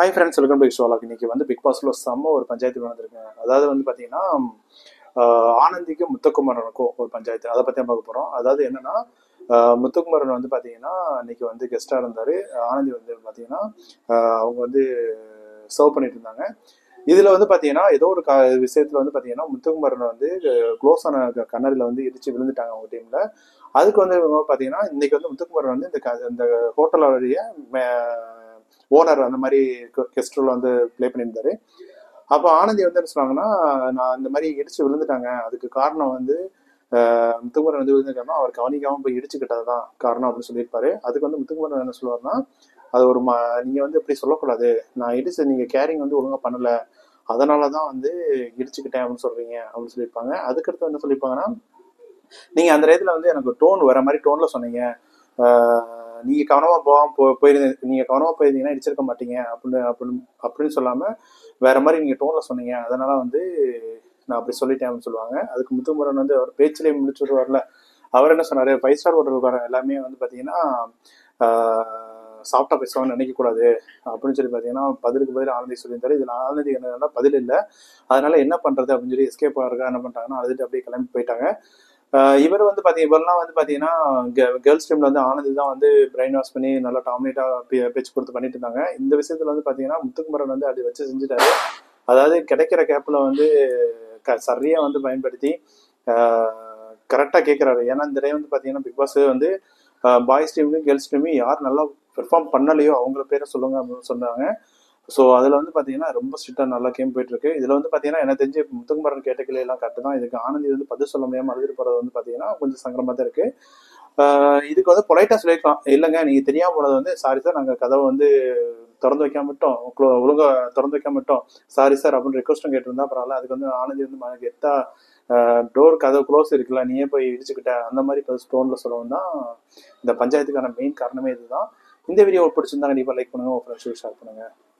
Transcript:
hi friends welcome to ஷோலாக் இன்னைக்கு வந்து பிக் பாஸ்ல செம்ம ஒரு பஞ்சாயத்து நடந்திருக்குங்க அதாவது வந்து பார்த்தீங்கன்னா ஆஹ் ஆனந்திக்கும் முத்துக்குமரனுக்கும் ஒரு பஞ்சாயத்து அதை பற்றி பார்க்க போகிறோம் அதாவது என்னன்னா ஆஹ் முத்துக்குமரன் வந்து பார்த்தீங்கன்னா இன்னைக்கு வந்து கெஸ்டாக இருந்தார் ஆனந்தி வந்து பார்த்தீங்கன்னா ஆஹ் அவங்க வந்து சர்வ் பண்ணிட்டு இருந்தாங்க இதில் வந்து பார்த்தீங்கன்னா ஏதோ ஒரு க விஷயத்தில் வந்து பார்த்தீங்கன்னா முத்துக்குமரன் வந்து க்ளோஸ் ஆன க- கண்ணாடியில் வந்து இடிச்சு விழுந்துட்டாங்க அவங்க டீமில் அதுக்கு வந்து இவங்க பார்த்தீங்கன்னா இன்னைக்கு வந்து முத்துக்குமரன் வந்து இந்த க- இந்த ஹோட்டலோடைய ஓனர் அந்த மாதிரி கெஸ்ட் ரோல் வந்து ப்ளே பண்ணியிருந்தாரு அப்போ ஆனந்தி வந்து என்ன சொன்னாங்கன்னா நான் இந்த மாதிரி இடிச்சு விழுந்துட்டாங்க அதுக்கு காரணம் வந்து ஆஹ், முத்துக்குமரன் வந்து விழுந்துருக்காருன்னா அவர் கவனிக்காம போய் இடிச்சுக்கிட்டது தான் காரணம் அப்படின்னு சொல்லியிருப்பாரு அதுக்கு வந்து முத்துக்குமரன் என்ன சொல்லுவாருன்னா அது ஒரு ம நீங்க வந்து இப்படி சொல்லக்கூடாது நான் இடிச்சு நீங்க கேரிங் வந்து ஒழுங்கா பண்ணல அதனால தான் வந்து இடிச்சுக்கிட்டேன் அப்படின்னு சொல்றீங்க அப்படின்னு சொல்லியிருப்பாங்க அதுக்கடுத்து என்ன சொல்லியிருப்பாங்கன்னா நீங்க அந்த நேரத்துல வந்து எனக்கு டோன் வர மாதிரி டோன்ல சொன்னீங்க ஆஹ் நீங்க கவனமா போகாம போ போயிருந்தீங்க நீங்க கவனமா போயிருந்தீங்கன்னா இடிச்சிருக்க மாட்டீங்க அப்படின்னு அப்படின்னு அப்படின்னு சொல்லாம வேற மாதிரி நீங்க டோன்ல சொன்னீங்க அதனால வந்து நான் அப்படி சொல்லிட்டேன் அப்படின்னு சொல்லுவாங்க அதுக்கு முத்துமுரன் வந்து அவர் பேச்சிலே முடிச்சு விடுவார்ல அவர் என்ன சொன்னாரு ஃபைவ் ஸ்டார் ஹோட்டல் வர எல்லாமே வந்து பாத்தீங்கன்னா சாஃப்டா பேசுவாங்கன்னு நினைக்க கூடாது அப்படின்னு சொல்லி பாத்தீங்கன்னா பதிலுக்கு பதில் ஆனந்தி சொல்லியிருந்தாரு இதுல ஆனந்தி என்னன்னா பதில் இல்லை அதனால என்ன பண்றது அப்படின்னு சொல்லி எஸ்கேப் ஆகிறதா என்ன பண்ணிட்டாங்கன்னா அழுதுட்டு அப்படியே கிளம்பி போயிட்டாங்க ஆஹ் இவர் வந்து பாத்தீங்க இவரெல்லாம் வந்து பாத்தீங்கன்னா கேர்ள்ஸ் டீம்ல வந்து ஆனந்தி தான் வந்து பிரெயின் வாஷ் பண்ணி நல்லா டாமினேட்டா பேச்சு கொடுத்து பண்ணிட்டு இருந்தாங்க இந்த விஷயத்துல வந்து பாத்தீங்கன்னா முத்துக்குமரன் வந்து அப்படி வச்சு செஞ்சுட்டாரு அதாவது கிடைக்கிற கேப்ல வந்து க- சரியா வந்து பயன்படுத்தி கரெக்டா கேட்கிறாரு ஏன்னா இந்த டே வந்து பாத்தீங்கன்னா பிக் பாஸ் வந்து பாய்ஸ் டீமுக்கும் கேர்ள்ஸ் டீமும் யார் நல்லா பெர்ஃபார்ம் பண்ணலையோ அவங்கள பேரை சொல்லுங்க அப்படின்னு சொன்னாங்க ஸோ அதில் வந்து பார்த்தீங்கன்னா ரொம்ப ஸ்ட்ரிக்டாக நல்லா கேம் போயிட்டு இருக்கு இதில் வந்து பார்த்தீங்கன்னா எனக்கு தெரிஞ்சு முத்துக்குமரன் கேட்டக்கிளி எல்லாம் கரெக்டு தான் இதுக்கு ஆனந்தி வந்து பதில் சொல்ல முடியாமல் அழுதுட்டு போகிறது வந்து பார்த்தீங்கன்னா கொஞ்சம் சங்கடமாக தான் இருக்கு ஆஹ் இதுக்கு வந்து பொலைட்டாக சொல்லியிருக்கலாம் இல்லைங்க நீங்கள் தெரியாம போனது வந்து சாரி சார் நாங்கள் கதவை வந்து திறந்து வைக்காம விட்டோம் clo- ஒழுங்கா திறந்து வைக்காம விட்டோம் சாரி சார் அப்படின்னு ரெக்வஸ்ட்டும் கேட்டிருந்தா பரவாயில்ல அதுக்கு வந்து ஆனந்தி வந்து எனக்கு எத்தா டோர் கதவு க்ளோஸ் இருக்குல்ல நீயே போய் இடிச்சுக்கிட்ட அந்த மாதிரி ஸ்டோன்ல சொல்லவும் தான் இந்த பஞ்சாயத்துக்கான மெயின் காரணமே இதுதான் இந்த வீடியோ பிடிச்சிருந்தா கண்டிப்பாக லைக் பண்ணுங்க உங்க ஃப்ரெண்ட்ஸுக்கு ஷேர் பண்ணுங்க